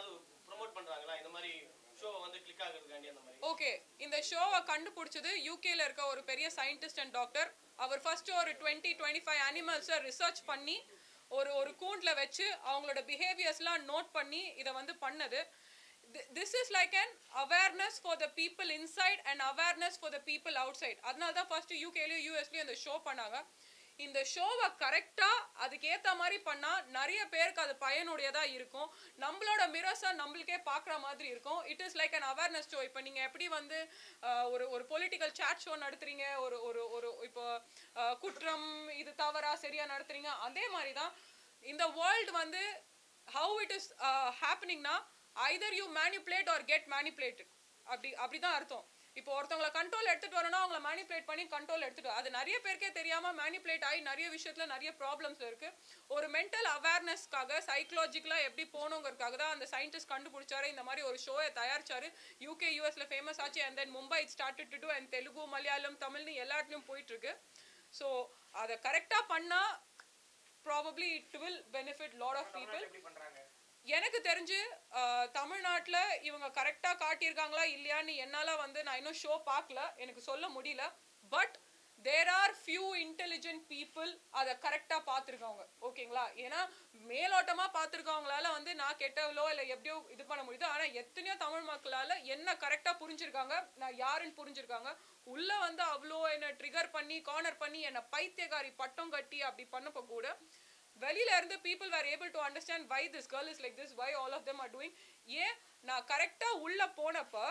ஏதாவது ப்ரோமோட் பண்றாங்களா இந்த மாதிரி ஷோ வந்து கிளிக் ஆகுறதுக்காண்டி அந்த மாதிரி ஓகே இந்த ஷோவை கண்டுபிடிச்சது யூகேல இருக்க ஒரு பெரிய சயின்டிஸ்ட் அண்ட் டாக்டர் அவர் ஃபர்ஸ்ட் ஒரு டுவெண்ட்டி டுவெண்ட்டி ஃபைவ் அனிமல்ஸை ரிசர்ச் பண்ணி ஒரு ஒரு கூண்டில் வச்சு அவங்களோட பிஹேவியர்ஸ்லாம் நோட் பண்ணி இதை வந்து பண்ணது this is like an awareness for the people inside and awareness for the people outside அதனால தான் ஃபர்ஸ்ட் யூகேலையும் யூஎஸ்லையும் இந்த ஷோ பண்ணாங்க இந்த ஷோவை கரெக்டாக அதுக்கேற்ற மாதிரி பண்ணால் நிறைய பேருக்கு அது பயனுடையதாக இருக்கும் நம்மளோட மிரர்ஸை நம்மளுக்கே பார்க்குற மாதிரி இருக்கும் it is like an awareness show இப்போ நீங்கள் எப்படி வந்து அஹ், ஒரு ஒரு பொலிட்டிக்கல் chat ஷோ நடத்துறீங்க ஒரு ஒரு ஒரு இப்போ அஹ், குற்றம் இது தவறா சரியா நடத்துறீங்க அதே மாதிரி தான் இந்த வேர்ல்டு வந்து ஹவு இட் இஸ் ஹேப்பனிங்னா either you manipulate or get manipulated அப்படி அப்படிதான் அர்த்தம் இப்போ ஒருத்தவங்களை கண்ட்ரோல் எடுத்துட்டு வரணும் அவங்கள மேனிப்புலேட் பண்ணி கண்ட்ரோல் எடுத்துட்டு வர- அது நிறைய பேருக்கே தெரியாம மேனிப்புலேட் ஆகி நிறைய விஷயத்துல நிறைய ப்ராப்ளம்ஸ் இருக்கு ஒரு மென்டல் அவேர்னஸ்க்காக சைக்கலாஜிக்கலா எப்படி போகணுங்கிறதுக்காக தான் அந்த சயின்டிஸ்ட் கண்டுபிடிச்சாரு இந்த மாதிரி ஒரு ஷோவை தயாரிச்சாரு யூகே யூஎஸ்ல ஃபேமஸ் ஆச்சு and then Mumbai it started to do and Telugu Malayalam தமிழ்னு எல்லா இடத்துலயும் போயிட்டு இருக்கு ஸோ அதை கரெக்டாக பண்ணா probably it will benefit lot of people எப்படி பண்றாங்க எனக்கு தெரிஞ்சு அஹ், தமிழ்நாட்டுல இவங்க கரெக்டாக காட்டியிருக்காங்களா இல்லையான்னு என்னால் வந்து நான் இன்னும் ஷோ பார்க்கல எனக்கு சொல்ல முடியல but there are few intelligent people அதை கரெக்டாக பார்த்துருக்காங்க ஓகேங்களா ஏன்னா மேலோட்டமாக பார்த்துருக்கவங்களால வந்து நான் கெட்டவளோ இல்லை எப்படியோ இது பண்ண முடியுது ஆனால் எத்தனையோ தமிழ் மக்களால் என்ன கரெக்டாக புரிஞ்சிருக்காங்க நான் யாருன்னு புரிஞ்சிருக்காங்க உள்ள வந்து அவ்வளோ என்னை ட்ரிகர் பண்ணி கார்னர் பண்ணி என்னை பைத்தியக்காரி பட்டம் கட்டி அப்படி பண்ணப்போ கூட வெளியில இருந்து people were able to understand why this girl is like this why all of them are doing ஏன் நான் கரெக்டாக உள்ள போனப்போ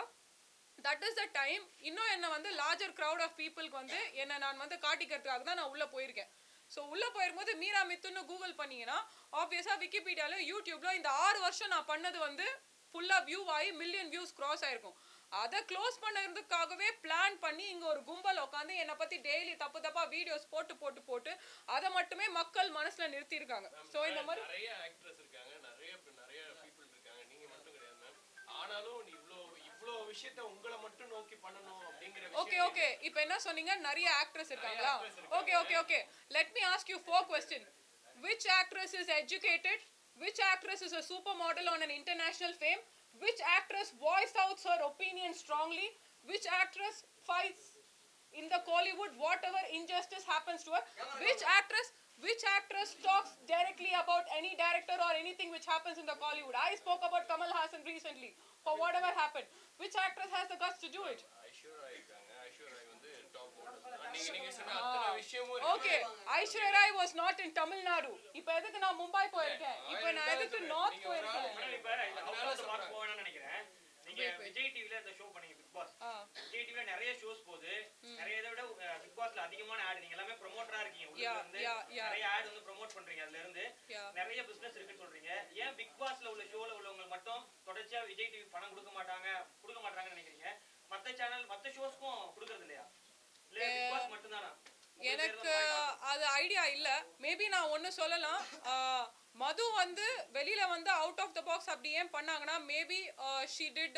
தட் இஸ் த டைம் இன்னும் என்ன வந்து லார்ஜர் crowd ஆஃப் பீப்புளுக்கு வந்து என்னை நான் வந்து காட்டிக்கிறதுக்காக தான் நான் உள்ள போயிருக்கேன் ஸோ உள்ள போயிருக்கும்போது மீரா மித்துன்னு கூகுள் பண்ணீங்கன்னா ஆப்வியஸாக விக்கிபீடியால யூடியூப்ல இந்த ஆறு வருஷம் நான் பண்ணது வந்து ஃபுல்லாக வியூ ஆகி மில்லியன் வியூஸ் கிராஸ் ஆயிருக்கும் அதை க்ளோஸ் பண்ணதுக்காகவே பிளான் பண்ணி இங்க ஒரு கும்பல் உட்காந்து என்னை பத்தி டெய்லி தப்பு தப்பா வீடியோஸ் போட்டு போட்டு போட்டு அதை மட்டுமே மக்கள் மனசுல நிறுத்தியிருக்காங்க ஸோ இந்த மாதிரி நிறைய ஆக்ட்ரஸ் இருக்காங்க நிறைய பே- நிறைய பீப்புள் இருக்காங்க நீங்க மட்டும் கிடையாது மேம் ஆனாலும் நீ இவ்ளோ இவ்ளோ விஷயத்த உங்களை மட்டும் நோக்கி பண்ணணும் அப்படிங்கிற ஓகே விஷயம் ஓகே இப்போ என்ன சொன்னீங்க நிறைய ஆக்ட்ரஸ் இருக்காங்களா okay okay okay let me ask you four question which actress is educated which actress is a supermodel on an international fame which actress voiced out her opinion strongly which actress fights in the Kollywood whatever injustice happens to her which actress which actress talks directly about any director or anything which happens in the Kollywood I spoke about Kamal Hassan recently for whatever happened which actress has the guts to do it Aishwarya இருக்காங்க ஐஸ்வர்யா வந்து top நீங்க நீங்க சொன்ன அத்தனை விஷயமும் இருக்கு. Okay Aishwarya Rai was not in Tamil Nadu இப்போ எதுக்கு நான் மும்பை போயிருக்கேன் இப்போ நான் எதுக்கு நார்த் போயிருக்கேன் மேடம், இப்ப இந்த house of the box போவேன்னு நினைக்கிறேன் நீங்க விஜய் டிவில இந்த ஷோ பண்ணீங்க பிக் பாஸ் ஆ. விஜய் டிவில நிறைய ஷோஸ் போகுது நிறைய இதை விட பிக் பாஸ்ல அதிகமான ஆட் நீங்க எல்லாமே ப்ரொமோட்டரா இருக்கீங்க உள்ள Yeah, இருந்து yeah, yeah. நிறைய ஆட் வந்து ப்ரோமோட் பண்றீங்க அதுல இருந்து Yeah. நிறைய பிசினஸ் இருக்குன்னு சொல்றீங்க ஏன் பிக் பாஸ்ல உள்ள ஷோல உள்ளவங்களுக்கு மட்டும் தொடர்ச்சியா விஜய் டிவி பணம் கொடுக்க மாட்டாங்க கொடுக்க மாட்டாங்கன்னு நினைக்கிறீங்க மத்த சேனல் மத்த ஷோஸ்க்கும் கொடுக்கறது இல்லையா இல்ல பிக் பாஸ் மட்டும் தானா எனக்கு அது ஐடியா இல்ல மேபி நான் ஒன்னு சொல்லலாம் ஆஹ், மது வந்து வெளியில வந்து அவுட் ஆஃப் த பாக்ஸ் அப்படி ஏன் பண்ணாங்கன்னா maybe she did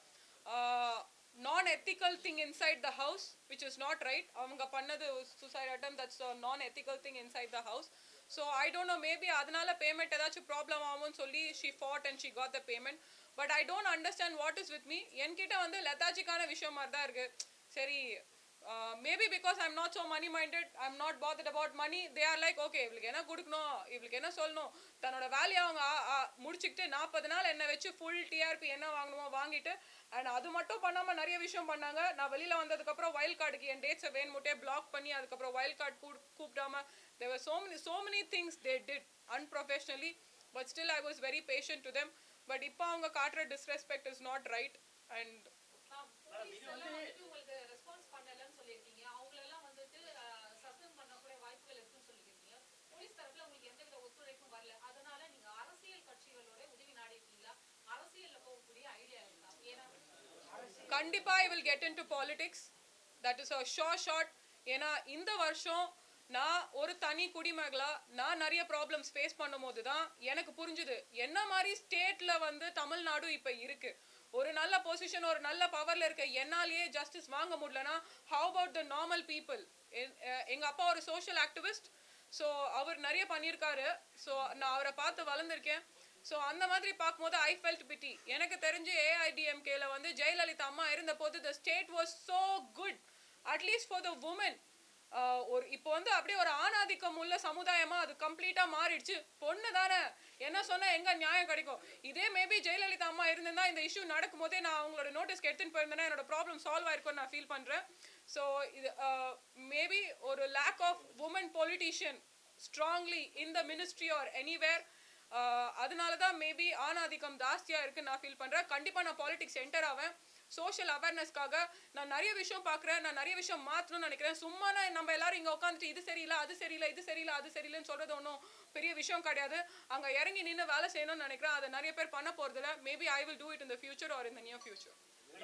non ethical thing inside the house which is not right அவங்க பண்ணது suicide attempt that's non ethical thing inside the house so I don't know maybe அதனால payment ஏதாச்சும் problem ஆகும்னு சொல்லி she fought and she got the payment but I don't understand what is with me என்கிட்ட வந்து லெத்தாச்சிக்கான விஷயம் மாதிரி தான் இருக்கு சரி maybe because I'm not so money minded I'm not bothered about money they are like okay இவளுக்கு என்ன கொடுக்கணும் இவளுக்கு என்ன சொல்லணும் தன்னோட வேலையை அவங்க ஆ- ஆ- முடிச்சுக்கிட்டு நாற்பது நாள் என்ன வச்சு ஃபுல் டிஆர்பி என்ன வாங்கணுமோ வாங்கிட்டு அண்ட் அது மட்டும் பண்ணாமல் நிறைய விஷயம் பண்ணாங்க நான் வெளியில் வந்ததுக்கப்புறம் வைல்ட் கார்டுக்கு என் டேட்ஸை வேணுமுட்டே பிளாக் பண்ணி அதுக்கப்புறம் வைல்ட் கார்டு கூ கூப்பிடாம they were so many so many things they did unprofessionally but still I was very patient to them but இப்போ அவங்க காட்டுற disrespect is not right and police எல்லாம் வந்துட்டு உங்களுக்கு ரெஸ்பான்ஸ் பண்ணலன்னு சொல்லியிருக்கீங்க அவங்களெல்லாம் வந்துட்டு சஸ்பெண்ட் பண்ணக்கூடிய வாய்ப்புகள் இருக்குன்னு சொல்லியிருக்கீங்க போலீஸ் தரப்புல உங்களுக்கு எந்தவித ஒத்துழைப்பும் வரல அதனால நீங்க அரசியல் கட்சிகளோட உதவி நாடி இருக்கீங்களா அரசியல்ல போகக்கூடிய ஐடியா இருக்கா ஏன்னா கண்டிப்பா I will get into politics that is a sure shot ஏன்னா இந்த வருஷம் நான் ஒரு தனி குடிமகளா நான் நிறைய ப்ராப்ளம்ஸ் ஃபேஸ் பண்ணும்போது தான் எனக்கு புரிஞ்சுது என்ன மாதிரி ஸ்டேட்ல வந்து தமிழ்நாடு இப்போ இருக்கு ஒரு நல்ல பொசிஷன் ஒரு நல்ல பவர்ல இருக்க என்னாலேயே ஜஸ்டிஸ் வாங்க முடியலனா how about the normal people எங்க அப்பா ஒரு சோஷியல் ஆக்டிவிஸ்ட் ஸோ அவர் நிறைய பண்ணியிருக்காரு ஸோ நான் அவரை பார்த்து வளர்ந்துருக்கேன் ஸோ அந்த மாதிரி பார்க்கும்போது ஐ ஃபெல்ட் பிட்டி எனக்கு தெரிஞ்சு ஏஐடிஎம்கேல வந்து ஜெயலலிதா அம்மா இருந்த போது the state was so good at least for the women ஒரு இப்போ வந்து அப்படியே ஒரு ஆணாதிக்கம் உள்ள சமுதாயமா அது கம்ப்ளீட்டா மாறிடுச்சு பொண்ணு தானே என்ன சொன்னா எங்க நியாயம் கிடைக்கும் இதே மேபி ஜெயலலிதா அம்மா இருந்திருந்தா இந்த இஷ்யூ நடக்கும்போதே நான் அவங்களோட நோட்டீஸ்க்கு எடுத்துன்னு போயிருந்தேன்னா என்னோட ப்ராப்ளம் சால்வ் ஆயிருக்கும்னு நான் ஃபீல் பண்றேன் ஸோ இது மேபி ஒரு lack of women politician strongly in the ministry or anywhere அதனால தான் மேபி ஆணாதிக்கம் ஜாஸ்தியா இருக்குன்னு நான் ஃபீல் பண்றேன் கண்டிப்பா நான் பாலிடிக்ஸ் என்டர் ஆவேன் சோஷியல் அவேர்னஸ்க்காக நான் நிறைய விஷயம் பார்க்குறேன் நான் நிறைய விஷயம் மாற்றணும்னு நினைக்கிறேன் சும்மா நான் நம்ம எல்லாரும் இங்கே உட்காந்துட்டு இது சரியில்லை அது சரியில்லை இது சரியில்லை அது சரியில்லைன்னு சொல்றது ஒன்றும் பெரிய விஷயம் கிடையாது அங்கே இறங்கி நின்று வேலை செய்யணும்னு நினைக்கிறேன் அதை நிறைய பேர் பண்ண போறதில்ல maybe I will do it in the future or in the near future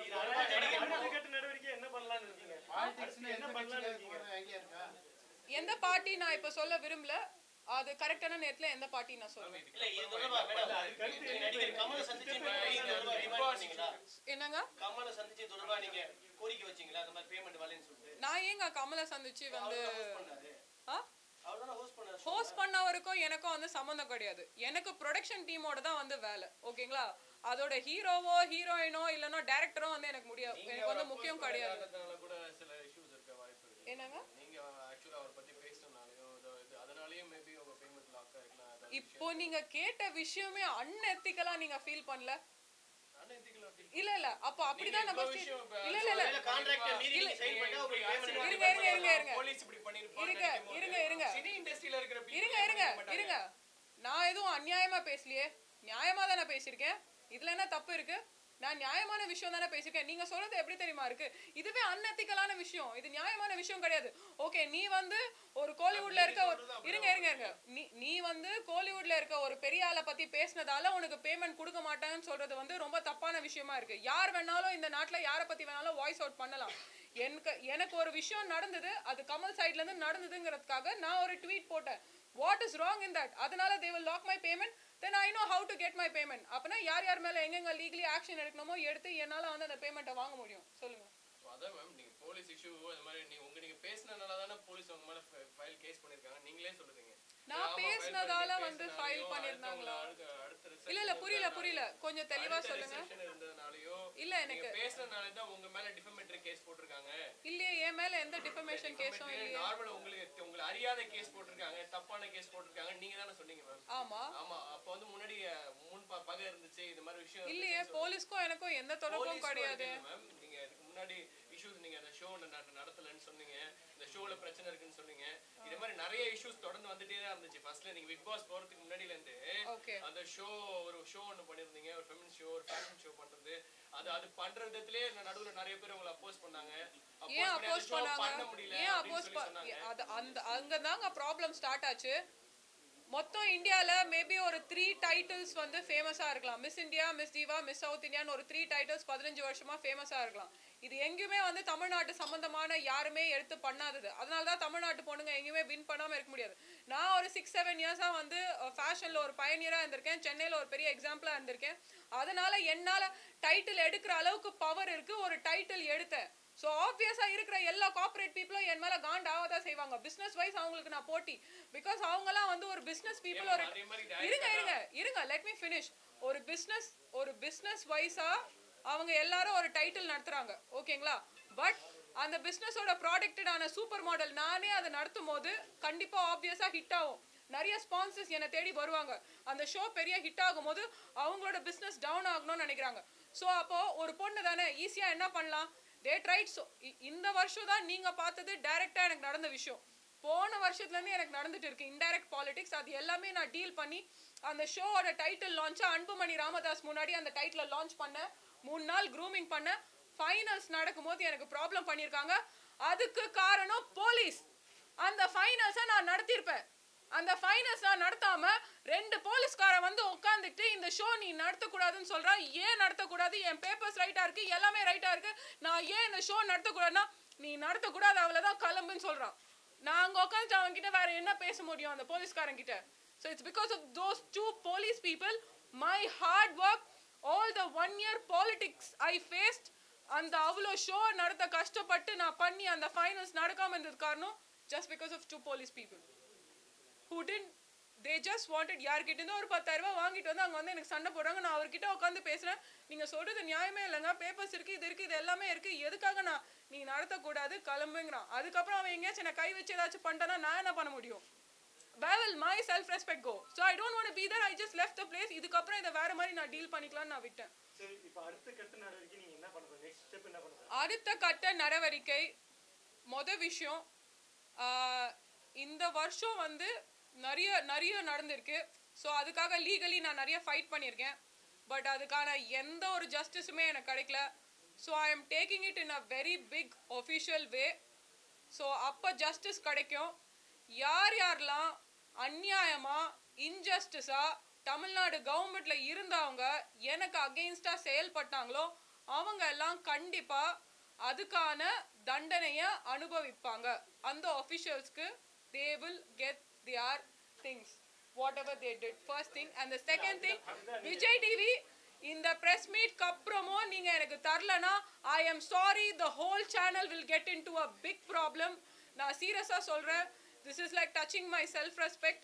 அடுத்த நடவடிக்கை என்ன பண்ணலாம்னு இருக்கீங்க பாலிடிக்ஸ்ல என்ன எந்த பண்ணலாம்னு கட்சியில இருக்கீங்க போற ஐடியா இருக்கா எந்த பார்ட்டி நான் இப்போ சொல்ல விரும்பல அது கரெக்டான நேரத்தில் எந்த பார்ட்டி நான் சொல்லுவேன் இல்ல இது தொடர்பா மேடம் நடிகர் கமலை சந்திச்சு நீங்க demand பண்ணீங்களா? என்னங்க கமலை சந்திச்சு தொடர்பா நீங்க கோரிக்கை வச்சீங்களா அந்த மாதிரி பேமெண்ட் வரலன்னு சொல்லிட்டு நான் ஏங்க கமலை சந்திச்சு வந்து host பண்ணாரு ஆ அவர் தானே ஹோஸ்ட் பண்ணாரு ஹோஸ்ட் பண்ணவருக்கும் எனக்கும் வந்து சம்மந்தம் கிடையாது எனக்கு ப்ரொடக்ஷன் டீமோட தான் வந்து வேலை ஓகேங்களா அதோட ஹீரோவோ ஹீரோயினோ இல்லைன்னா டேரக்டரோ வந்து எனக்கு முடியாது எனக்கு வந்து முக்கியம் கிடையாது அதனால கூட சில இஷ்யூஸ் இருக்க வாய்ப்பு இருக்கு என்னங்க நீங்க ஆக்சுவலா அவரை பத்தி பேசினாலையோ இது அதனாலயும் மேபி உங்க பேமெண்ட் லாக் ஆயிருக்கலாம் அதாவது இப்போ நீங்க கேட்ட விஷயமே அன்எத்திக்கலா நீங்க ஃபீல் பண்ணல unethical அப்படி இல்ல இல்ல அப்போ அப்படிதான் நம்ம இவ்வளவு feel- விஷயம் இப்ப இல்ல இல்ல இல்ல இல்ல கான்ட்ராக்டை மீறி நீங்க சைன் பண்ணா உங்களுக்கு பேமெண்ட் இருங்க இருங்க இருங்க இருங்க போலீஸ் இப்படி பண்ணிருப்பாங்க இருங்க, இருங்க, இருங்க. சினி இண்டஸ்ட்ரியில இருக்கிற people இருங்க இருங்க பண்ண மாட்டாங்க. இருங்க நான் எதுவும் அநியாயமா பேசலையே நியாயமா தானே பேசியிருக்கேன் இதுல என்ன தப்பு இருக்கு நான் நியாயமான விஷயம் தானே பேசியிருக்கேன் நீங்க சொல்றது எப்படி தெரியுமா இருக்கு இதுவே அன்எத்திக்கலான விஷயம் இது நியாயமான விஷயம் கிடையாது ஓகே நீ வந்து ஒரு கோலிவுட்ல இருக்க ஒரு இருங்க இருங்க இருங்க நீ நீ வந்து கோலிவுட்ல இருக்க ஒரு பெரிய ஆளை பத்தி பேசினதால உனக்கு பேமெண்ட் கொடுக்க மாட்டாங்கன்னு சொல்றது வந்து ரொம்ப தப்பான விஷயமா இருக்கு யார் வேணாலும் இந்த நாட்டுல யாரை பத்தி வேணாலும் வாய்ஸ் அவுட் பண்ணலாம் எனக்கு எனக்கு ஒரு விஷயம் நடந்தது அது கமல் சைட்ல இருந்து நடந்ததுங்கிறதுக்காக நான் ஒரு ட்வீட் போட்டேன் what is wrong in that அதனால they will lock my payment then I know how to get my payment அப்பனா யார் யார் மேல எங்கெங்க லீகலி ஆக்ஷன் எடுக்கணுமோ எடுத்து என்னால வந்து அந்த பேமெண்ட்டை வாங்க முடியும் சொல்லுங்க So, அதான் மேம் நீங்க போலீஸ் இஷ்யூ அது மாதிரி நீங்க உங்க நீங்க பேசினனால தானே போலீஸ் உங்க மேல ஃபைல் கேஸ் பண்ணிருக்காங்க நீங்களே சொல்லுதீங்க நான் ஆமா, file பேசுனதால பண்ணி வந்து பேசுனதாலயோ, file அடுத்தவங்கள பண்ணிருந்தாங்களா? அடுத்த- அடுத்த reception இல்ல இல்ல புரியல இருந்ததுனாலயோ, புரியல கொஞ்சம் தெளிவா அடுத்த சொல்லுங்க reception இருந்ததுனாலயோ இல்ல நீங்க எனக்கு பேசுனதுனால தான் உங்க மேல டிஃபமேட்டரி கேஸ் போட்டிருக்காங்க இல்லையே என் மேல எந்த டிஃபமேஷன் கேஸும் இல்லையே நார்மலா உங்களுக்கு உங்களை அறியாத கேஸ் போட்டிருக்காங்க தப்பான கேஸ் போட்டிருக்காங்க நீங்க தானே சொன்னீங்க மேம் ஆமா ஆமா அப்ப வந்து முன்னாடி அஹ், முன் ப- பகை இருந்துச்சு இந்த மாதிரி விஷயம் இல்லையே போலீஸ்க்கும் எனக்கும் எந்த தொடர்பும் கிடையாது மேம் நீங்க இதுக்கு முன்னாடி இஷ்யூஸ் நீங்க அந்த ஷோ நடத்தலன்னு சொன்னீங்க இந்த ஷோல பிரச்சனை இருக்குன்னு சொன்னீங்க இது மாதிரி நிறைய இஷ்யூஸ் தொடர்ந்து வந்துட்டே தான் இருந்துச்சு ஃபர்ஸ்ட்ல நீங்க பிக் பாஸ் போறதுக்கு முன்னாடில இருந்து ஓகே அந்த ஷோ ஒரு ஷோ ஒன்று பண்ணியிருந்தீங்க ஒரு ஃபெமின் ஷோ ஒரு ஃபேஷன் ஷோ பண்றது அது அது பண்ற விதத்திலே நடுவுல நிறைய பேர் உங்களை அப்போஸ் பண்ணாங்க ஏன் Oppose அப்போஸ் பண்ணி அந்த show பண்ண பண்ணாங்க முடியல ஏன் அப்படின்னு அப்போஸ் சொல்லி சொன்னாங்க அது அந்த அங்க தாங்க ப்ராப்ளம் ஸ்டார்ட் ஆச்சு மொத்தம் இந்தியால மேபி ஒரு த்ரீ டைட்டில்ஸ் வந்து ஃபேமஸா இருக்கலாம் Miss India Miss Diva Miss South இந்தியான்னு ஒரு த்ரீ டைட்டில்ஸ் பதினஞ்சு வருஷமா ஃபேமஸா இருக்கலாம் இது எங்கேயுமே வந்து தமிழ்நாட்டு சம்பந்தமான யாருமே எடுத்து பண்ணாதது அதனால தான் தமிழ்நாட்டு பொண்ணுங்க எங்கேயுமே வின் பண்ணாம இருக்க முடியாது நான் ஒரு சிக்ஸ் செவன் இயர்ஸா வந்து ஃபேஷன்ல ஒரு பயனியரா இருந்திருக்கேன் சென்னையில ஒரு பெரிய எக்ஸாம்பிளா இருந்திருக்கேன் அதனால என்னால டைட்டில் எடுக்கிற அளவுக்கு பவர் இருக்கு ஒரு டைட்டில் எடுத்தேன் ஸோ ஆப்வியஸா இருக்கிற எல்லா கார்ப்பரேட் பீப்புளும் என் மேல காண்ட் ஆகதான் செய்வாங்க பிசினஸ் வைஸ் அவங்களுக்கு நான் போட்டி பிகாஸ் அவங்கலாம் வந்து ஒரு பிசினஸ் பீப்புள் ஒரு அதே மாதிரி இருங்க இருங்க இருங்க லெட் மீ ஃபினிஷ் ஒரு பிசினஸ் ஒரு பிசினஸ் வைஸா அவங்க எல்லாரும் ஒரு டைட்டில் நடத்துறாங்க ஓகேங்களா பட் அந்த பிசினஸோட ப்ராடக்டடான சூப்பர் மாடல் நானே அதை நடத்தும் போது கண்டிப்பா ஆப்வியஸா ஹிட் ஆகும் நிறைய ஸ்பான்சர்ஸ் என்னை தேடி வருவாங்க அந்த ஷோ பெரிய ஹிட் ஆகும்போது அவங்களோட பிசினஸ் டவுன் ஆகணும்னு நினைக்கிறாங்க ஸோ அப்போ ஒரு பொண்ணு தானே ஈஸியா என்ன பண்ணலாம் தே ட்ரைட் ஸோ இந்த வருஷம் தான் நீங்க பார்த்தது டைரக்டா எனக்கு நடந்த விஷயம் போன வருஷத்துல இருந்து எனக்கு நடந்துட்டு இருக்கு இன்டைரக்ட் பாலிடிக்ஸ் அது எல்லாமே நான் டீல் பண்ணி அந்த ஷோவோட டைட்டில் லான்ச்சா அன்புமணி ராமதாஸ் முன்னாடி அந்த டைட்டிலை லான்ச் பண்ணேன் மூணு நாள் க்ரூமிங் பண்ணேன் ஃபைனல்ஸ் நடக்கும்போது எனக்கு ப்ராப்ளம் பண்ணியிருக்காங்க அதுக்கு காரணம் போலீஸ் அந்த ஃபைனல்ஸை நான் நடத்தியிருப்பேன் அந்த ஃபைனல்ஸ் நான் நடத்தாம ரெண்டு போலீஸ்காரன் வந்து உட்காந்துட்டு இந்த ஷோ நீ நடத்தக்கூடாதுன்னு சொல்றா ஏன் நடத்தக்கூடாது என் பேப்பர்ஸ் ரைட்டா இருக்கு எல்லாமே ரைட்டா இருக்கு நான் ஏன் இந்த ஷோ நடத்தக்கூடாதுன்னா நீ நடத்தக்கூடாது அவ்வளவுதான் கிளம்புன்னு சொல்றான் நான் அங்க உட்காந்து அவங்க கிட்ட வேற என்ன பேச முடியும் அந்த போலீஸ்காரன் கிட்ட so it's because of those two police people my hard work all the one year politics I faced அந்த அவ்வளோ ஷோ நடத்த கஷ்டப்பட்டு நான் பண்ணி அந்த ஃபைனல்ஸ் நடக்காம இருந்தது காரணம் just because of two police people who didn't they just wanted யார்கிட்ட இருந்து ஒரு பத்தாயிரம் ரூபாய் வாங்கிட்டு வந்து அங்க வந்து எனக்கு சண்டை போடுறாங்க நான் அவர்கிட்ட உட்காந்து பேசுறேன் நீங்க சொல்றது நியாயமே இல்லைங்க பேப்பர்ஸ் இருக்கு இது இருக்கு இது எல்லாமே இருக்கு எதுக்காக நான் நீ நடத்தக்கூடாது கிளம்புங்கிறான் அதுக்கப்புறம் அவன் எங்கேயாச்சும் என்ன கை வச்சு ஏதாச்சும் பண்ணிட்டானா நான் என்ன பண்ண முடியும் where will my self respect go so i don't want to be there i just left the place இதுக்கப்புறம் இதை வேற மாதிரி நான் டீல் பண்ணிக்கலாம்னு நான் விட்டேன் சரி இப்போ அடுத்த கட்ட நடவடிக்கை நீங்க என்ன பண்ண போறீங்க நெக்ஸ்ட் ஸ்டெப் என்ன பண்ண போறீங்க அடுத்த கட்ட நடவடிக்கை மொத விஷயம் ஆஹ், இந்த வருஷம் வந்து நிறைய நிறைய நடந்திருக்கு ஸோ அதுக்காக லீகலி நான் நிறைய ஃபைட் பண்ணியிருக்கேன் பட் அதுக்கான எந்த ஒரு ஜஸ்டிஸுமே எனக்கு கிடைக்கல so I am taking it in a very big official way so அப்போ ஜஸ்டிஸ் கிடைக்கும் யார் யாரெல்லாம் அநியாயமா இன்ஜஸ்டிஸா தமிழ்நாடு கவர்மெண்ட்ல இருந்தவங்க எனக்கு அகெயின்ஸ்டா செயல்பட்டாங்களோ அவங்க எல்லாம் கண்டிப்பா அதுக்கான தண்டனைய அனுபவிப்பாங்க அந்த ஒஃபிஷியல்ஸ்க்கு they will get their things whatever they did first thing and the second thing Vijay TV இந்த பிரஸ் மீட்க்கு அப்புறமும் நீங்க எனக்கு தரலனா I am sorry the whole channel will get into a big problem நான் சீரியஸா சொல்றேன் this is like touching my self respect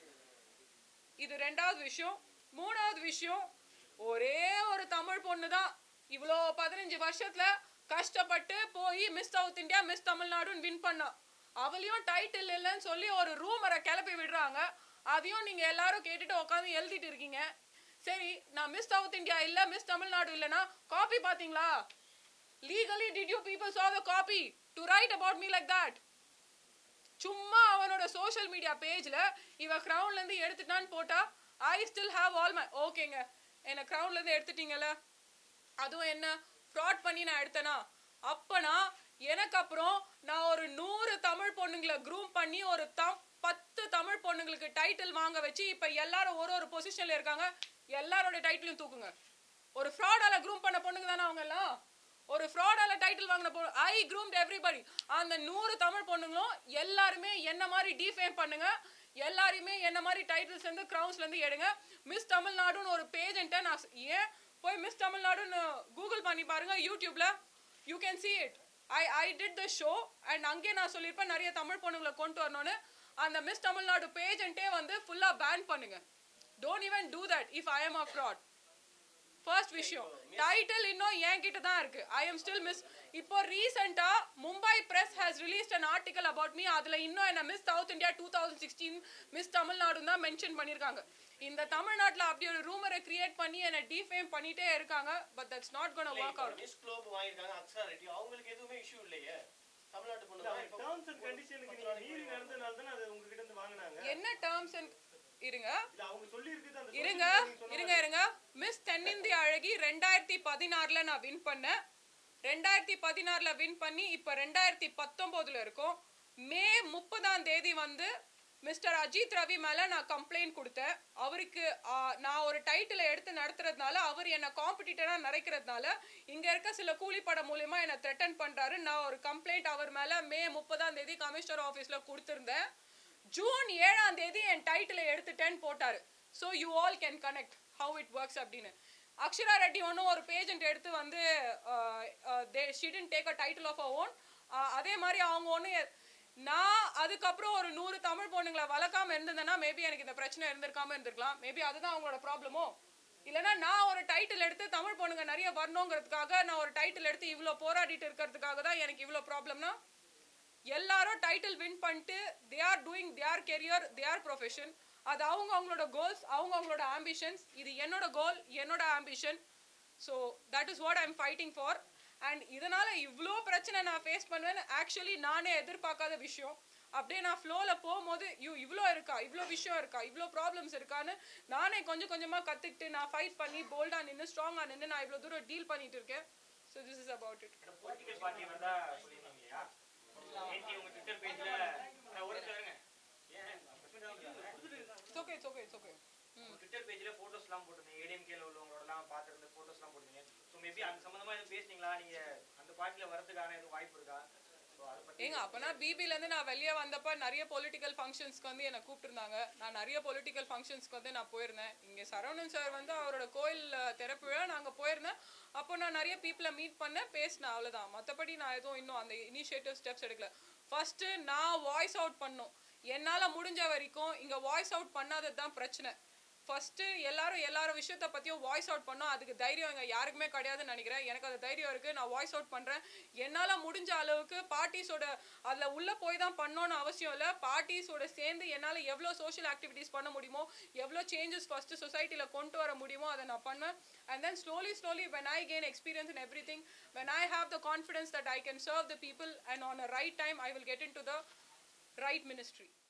இது ரெண்டாவது விஷயம் மூணாவது விஷயம் ஒரே ஒரு தமிழ் பொண்ணு தான் இவ்வளோ பதினஞ்சு வருஷத்துல கஷ்டப்பட்டு போய் மிஸ் சவுத் இந்தியா மிஸ் தமிழ்நாடுன்னு வின் பண்ணா அவளையும் டைட்டில் இல்லைன்னு சொல்லி ஒரு ரூமரை கிளப்பி விடுறாங்க அதையும் நீங்க எல்லாரும் கேட்டுட்டு உட்காந்து எழுதிட்டு இருக்கீங்க சரி நான் மிஸ் சவுத் இந்தியா இல்ல மிஸ் தமிழ்நாடு இல்லைன்னா காப்பி பாத்தீங்களா legally did you people saw the copy to write about me like that சும்மா அவனோட சோஷியல் மீடியா பேஜ்ல இவ கிரவுண்ட்ல இருந்து எடுத்துட்டான்னு போட்டா I still have all my ஓகேங்க என்ன கிரவுண்ட்ல இருந்து எடுத்துட்டீங்கல்ல அதுவும் என்ன ஃப்ராட் பண்ணி நான் எடுத்தேனா அப்பனா எனக்கு அப்புறம் நான் ஒரு நூறு தமிழ் பொண்ணுங்களை க்ரூம் பண்ணி ஒரு தம் பத்து தமிழ் பொண்ணுங்களுக்கு டைட்டில் வாங்க வச்சு இப்ப எல்லாரும் ஒரு ஒரு பொசிஷன்ல இருக்காங்க எல்லாரோட டைட்டிலும் தூக்குங்க ஒரு ஃப்ராடால க்ரூம் பண்ண பொண்ணுங்க தானே அவங்க எல்லாம் ஒரு ஃப்ராடால டைட்டில் வாங்கின பொண்ணு ஐ க்ரூம்ட் எவ்ரிபடி அந்த நூறு தமிழ் பொண்ணுங்களும் எல்லாருமே என்ன மாதிரி டிஃபேம் பண்ணுங்க எல்லாரையுமே என்ன மாதிரி டைட்டில்ஸ் இருந்து கிரவுன்ஸ்ல இருந்து எடுங்க மிஸ் தமிழ்நாடுன்னு ஒரு பேஜென்ட்டை நான் ஸ்- ஏன் போய் மிஸ் தமிழ்நாடுன்னு கூகுள் பண்ணி பாருங்க யூடியூப்ல you can see it I I did the show and அங்கே நான் சொல்லியிருப்பேன் நிறைய தமிழ் பொண்ணுங்களை கொண்டு வரணும்னு அந்த மிஸ் தமிழ்நாடு பேஜென்ட்டே வந்து ஃபுல்லா பேன் பண்ணுங்க don't even do that if I am a fraud first விஷயம் டைட்டில் இன்னும் என்கிட்ட தான் இருக்கு ஐ எம் ஸ்டில் மிஸ் இப்போ ரீசெண்டா Mumbai press has released an article about me அதுல இன்னும் என்ன Miss South India two thousand sixteen Miss Tamil Nadu தான் மென்ஷன் பண்ணிருக்காங்க இந்த தமிழ்நாட்டுல அப்படி ஒரு ரூமரை கிரியேட் பண்ணி என்ன டிஃபேம் பண்ணிட்டே இருக்காங்க but that's not gonna work out Miss Globe வாங்கியிருக்காங்க அக்ஷரா ரெட்டி அவங்களுக்கு எதுவுமே இஷ்யூ இல்லையே தமிழ்நாட்டு பொண்ணு தான் இப்போ டேர்ம்ஸ் அண்ட் கண்டிஷனுக்கு நீங்க மீறி நடந்தனால தானே அது உங்ககிட்ட இருந்து வாங்குனாங்க என்ன டேர்ம்ஸ் அண்ட் இருங்க இல்ல அவங்க சொல்லி இருக்குது அந்த இருங்க இருங்க இருங்க மிஸ் தென்னிந்திய அழகி ரெண்டாயிரத்தி பதினாறுல நான் வின் பண்ணேன் ரெண்டாயிரத்தி பதினாறுல வின் பண்ணி இப்ப ரெண்டாயிரத்தி பத்தொன்பதுல இருக்கோம் மே முப்பதாம் தேதி வந்து மிஸ்டர் அஜித் ரவி மேல நான் கம்ப்ளைண்ட் கொடுத்தேன் அவருக்கு ஆ, நான் ஒரு டைட்டிலை எடுத்து நடத்துறதுனால அவர் என்ன காம்படிட்டரா நடக்கிறதுனால இங்க இருக்க சில கூலிப்படம் மூலியமா என்ன த்ரெட்டன் பண்றாரு நான் ஒரு கம்ப்ளைண்ட் அவர் மேல மே முப்பதாம் தேதி கமிஷனர் ஆபீஸ்ல கொடுத்திருந்தேன் ஜூன் ஏழாம் தேதி என் டைட்டிலை எடுத்துட்டேன்னு போட்டாரு so you all can connect how it works அப்படின்னு அக்ஷரா ரெட்டி ஒன்றும் ஒரு பேஜெண்ட் எடுத்து வந்து they shouldn't take a title of a own அதே மாதிரி அவங்க ஒன்று நான் அதுக்கப்புறம் ஒரு நூறு தமிழ் பொண்ணுங்களை வளர்க்காம இருந்திருந்தேன்னா மேபி எனக்கு இந்த பிரச்சனை இருந்திருக்காம இருந்திருக்கலாம் மேபி அதுதான் அவங்களோட ப்ராப்ளமோ இல்லைன்னா நான் ஒரு டைட்டில் எடுத்து தமிழ் பொண்ணுங்க நிறைய வரணுங்கிறதுக்காக நான் ஒரு டைட்டில் எடுத்து இவ்வளோ போராடிட்டு இருக்கிறதுக்காக தான் எனக்கு இவ்வளோ ப்ராப்ளம்னா எல்லாரும் டைட்டில் வின் பண்ணிட்டு they are doing their career their profession அது அவங்க அவங்களோட கோல்ஸ் அவங்க அவங்களோட ஆம்பிஷன்ஸ் இது என்னோட கோல் என்னோட ambition so that is what I'm fighting for and இதனால இவ்வளோ பிரச்சனை நான் ஃபேஸ் பண்ணுவேன்னு ஆக்சுவலி நானே எதிர்பார்க்காத விஷயம் அப்படியே நான் ஃப்ளோவில் போகும்போது யூ இவ்வளோ இருக்கா இவ்வளோ விஷயம் இருக்கா இவ்வளோ ப்ராப்ளம்ஸ் இருக்கான்னு நானே கொஞ்சம் கொஞ்சமாக கற்றுக்கிட்டு நான் ஃபைட் பண்ணி போல்டாக நின்று ஸ்ட்ராங்காக நின்று நான் இவ்வளோ தூரம் டீல் பண்ணிட்டு இருக்கேன் so this is about it political party வந்தா சொல்லிருந்தீங்க இல்லையா நேத்தி உங்க ட்விட்டர் பேஜ்ல ஒரு நிமிஷம் ஏன் it's okay it's okay it's okay உங்க ட்விட்டர் பேஜ்ல போட்டோஸ்லாம் போட்டிருந்தீங்க ஏடிஎம்கேல உள்ளவங்களோடலாம் பார்த்துருந்து போட்டோஸ்லாம் போட்டிருந்தீங்க ஸோ மேபி அந்த சம்மந்தமா எதுவும் பேசுனீங்களா நீங்க அந்த பார்ட்டில வரதுக்கான எதுவும் வாய்ப்பு இருக்கா ஸோ அதை பத்தி ஏங்க அப்பனா பிபில இருந்து நான் வெளியே வந்தப்ப நிறைய பொலிட்டிக்கல் ஃபங்க்ஷன்ஸ்க்கு வந்து என்னை கூப்பிட்டுருந்தாங்க நான் நிறைய பொலிட்டிக்கல் ஃபங்க்ஷன்ஸ்க்கு வந்து நான் போயிருந்தேன் இங்க சரவணன் சார் வந்து அவரோட கோயில் அஹ், திறப்பு விழா நாங்க போயிருந்தேன் அப்போ நான் நிறைய பீப்புளை மீட் பண்ணேன் பேசினேன் அவ்வளவுதான் மத்தபடி நான் எதுவும் இன்னும் அந்த இனிஷியேட்டிவ் ஸ்டெப்ஸ் எடுக்கல ஃபர்ஸ்ட் நான் வாய்ஸ் அவுட் பண்ணும் என்னால் முடிஞ்ச வரைக்கும் இங்கே வாய்ஸ் அவுட் பண்ணாதது தான் பிரச்சனை ஃபஸ்ட்டு எல்லாரும் எல்லாரும் விஷயத்த பற்றியும் வாய்ஸ் அவுட் பண்ணோம் அதுக்கு தைரியம் இங்கே யாருக்குமே கிடையாதுன்னு நினைக்கிறேன் எனக்கு அது தைரியம் இருக்குது நான் வாய்ஸ் அவுட் பண்ணுறேன் என்னால் முடிஞ்ச அளவுக்கு பார்ட்டிஸோட அதில் உள்ளே போய் தான் பண்ணணும்னு அவசியம் இல்லை பார்ட்டிஸோட சேர்ந்து என்னால் எவ்வளோ சோஷியல் ஆக்டிவிட்டீஸ் பண்ண முடியுமோ எவ்வளோ சேஞ்சஸ் ஃபஸ்ட்டு சொசைட்டியில் கொண்டு வர முடியுமோ அதை நான் பண்ணுவேன் and then slowly slowly when I gain experience in everything when I have the confidence that I can serve the people and on a right time I will get into the right ministry